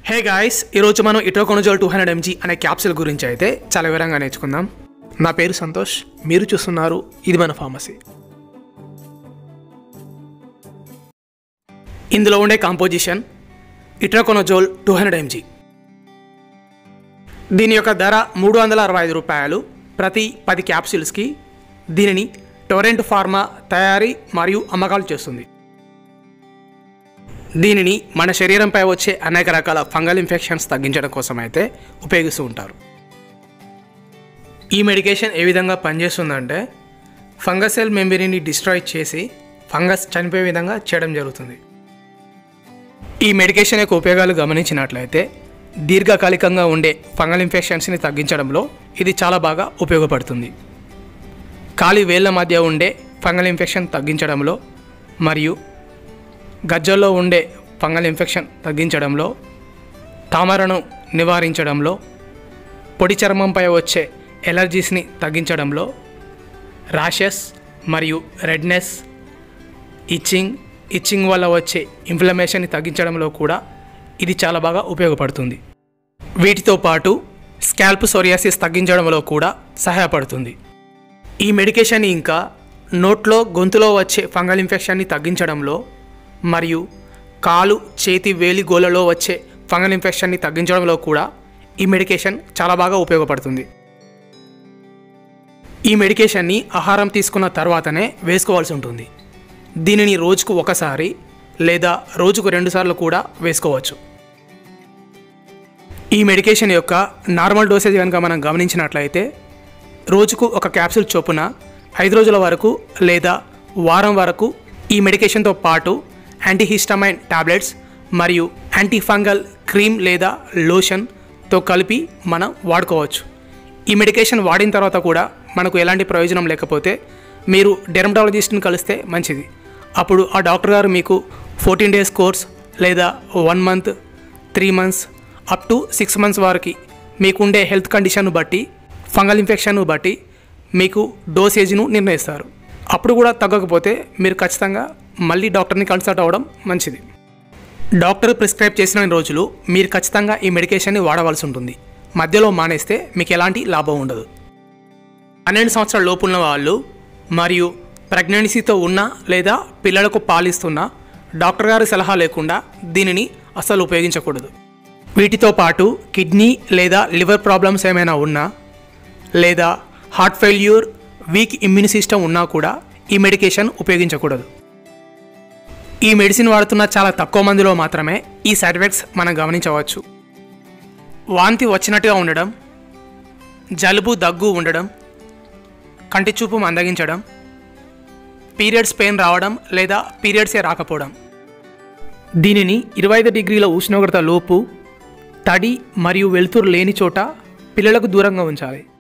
హే guys ఈరోజు మనం itraconazole two hundred MG అనే క్యాప్సిల్ గురించి అయితే చాలా వివరంగా నేర్చుకుందాం నా పేరు సంతోష్ మీరు చూస్తున్నారు ఇది మన ఫార్మసీ ఇందులో ఉండే composition itraconazole two hundred MG దీని యొక్క ధర మూడు వందల అరవై ఐదు రూపాయలు ప్రతి పది క్యాప్సిల్స్కి దీనిని టొరెంట్ ఫార్మా తయారీ మరియు అమ్మకాలు చేస్తుంది దీనిని మన శరీరంపై వచ్చే అనేక రకాల ఫంగల్ ఇన్ఫెక్షన్స్ తగ్గించడం కోసం అయితే ఉపయోగిస్తూ ఉంటారు ఈ మెడికేషన్ ఏ విధంగా పనిచేస్తుందంటే ఫంగస్ సెల్ మెంబరీని డిస్ట్రాయ్ చేసి ఫంగస్ చనిపోయే విధంగా చేయడం జరుగుతుంది ఈ మెడికేషన్ యొక్క ఉపయోగాలు గమనించినట్లయితే దీర్ఘకాలికంగా ఉండే ఫంగల్ ఇన్ఫెక్షన్స్ని తగ్గించడంలో ఇది చాలా బాగా ఉపయోగపడుతుంది కాలి వేళ్ళ మధ్య ఉండే ఫంగల్ ఇన్ఫెక్షన్ తగ్గించడంలో మరియు గజ్జల్లో ఉండే ఫంగల్ ఇన్ఫెక్షన్ తగ్గించడంలో తామరను నివారించడంలో పొడి చర్మంపై వచ్చే ఎలర్జీస్ని తగ్గించడంలో ర్యాషెస్ మరియు రెడ్నెస్ ఇచ్చింగ్ ఇచ్చింగ్ వల్ల వచ్చే ఇన్ఫ్లమేషన్ని తగ్గించడంలో కూడా ఇది చాలా బాగా ఉపయోగపడుతుంది వీటితో పాటు స్కాల్ప్ సోరియాసిస్ తగ్గించడంలో కూడా సహాయపడుతుంది ఈ మెడికేషన్ ఇంకా నోట్లో గొంతులో వచ్చే ఫంగల్ ఇన్ఫెక్షన్ని తగ్గించడంలో మరియు కాలు చేతి వేలి గోలలో వచ్చే ఫంగల్ ఇన్ఫెక్షన్ని తగ్గించడంలో కూడా ఈ మెడికేషన్ చాలా బాగా ఉపయోగపడుతుంది ఈ మెడికేషన్ని ఆహారం తీసుకున్న తర్వాతనే వేసుకోవాల్సి ఉంటుంది దీనిని రోజుకు ఒకసారి లేదా రోజుకు రెండుసార్లు కూడా వేసుకోవచ్చు ఈ మెడికేషన్ యొక్క నార్మల్ డోసేజ్ కనుక మనం గమనించినట్లయితే రోజుకు ఒక క్యాప్సూల్ చొప్పున ఐదు రోజుల వరకు లేదా వారం వరకు ఈ మెడికేషన్తో పాటు యాంటీహిస్టమైన్ టాబ్లెట్స్ మరియు యాంటీఫంగల్ క్రీమ్ లేదా లోషన్తో కలిపి మనం వాడుకోవచ్చు ఈ మెడికేషన్ వాడిన తర్వాత కూడా మనకు ఎలాంటి ప్రయోజనం లేకపోతే మీరు డెర్మటాలజిస్ట్ని కలిస్తే మంచిది అప్పుడు ఆ డాక్టర్ గారు మీకు ఫోర్టీన్ డేస్ కోర్స్ లేదా one month three months up to six months వరకు మీకుండే హెల్త్ కండిషన్ను బట్టి ఫంగల్ ఇన్ఫెక్షన్ను బట్టి మీకు డోసేజ్ను నిర్ణయిస్తారు అప్పుడు కూడా తగ్గకపోతే మీరు ఖచ్చితంగా మళ్ళీ డాక్టర్ని కన్సల్ట్ అవ్వడం మంచిది డాక్టర్ ప్రిస్క్రైబ్ చేసిన రోజులు మీరు ఖచ్చితంగా ఈ మెడికేషన్ని వాడవలసి ఉంటుంది మధ్యలో మానేస్తే మీకు ఎలాంటి లాభం ఉండదు పన్నెండు సంవత్సరాల లోపు ఉన్న వాళ్ళు మరియు ప్రెగ్నెన్సీతో ఉన్న లేదా పిల్లలకు పాలిస్తున్న డాక్టర్ గారి సలహా లేకుండా దీనిని అస్సలు ఉపయోగించకూడదు వీటితో పాటు కిడ్నీ లేదా లివర్ ప్రాబ్లమ్స్ ఏమైనా ఉన్నా లేదా heart failure weak immune system ఉన్నా కూడా ఈ మెడికేషన్ ఉపయోగించకూడదు ఈ మెడిసిన్ వాడుతున్న చాలా తక్కువ మందిలో మాత్రమే ఈ సైడ్ ఎఫెక్ట్స్ మనం గమనించవచ్చు వాంతి వచ్చినట్టుగా ఉండడం జలుబు దగ్గు ఉండడం కంటి చూపు మందగించడం పీరియడ్స్ పెయిన్ రావడం లేదా పీరియడ్సే రాకపోవడం దీనిని ఇరవై ఐదు డిగ్రీల ఉష్ణోగ్రత లోపు తడి మరియు వెలుతురు లేని చోట పిల్లలకు దూరంగా ఉంచాలి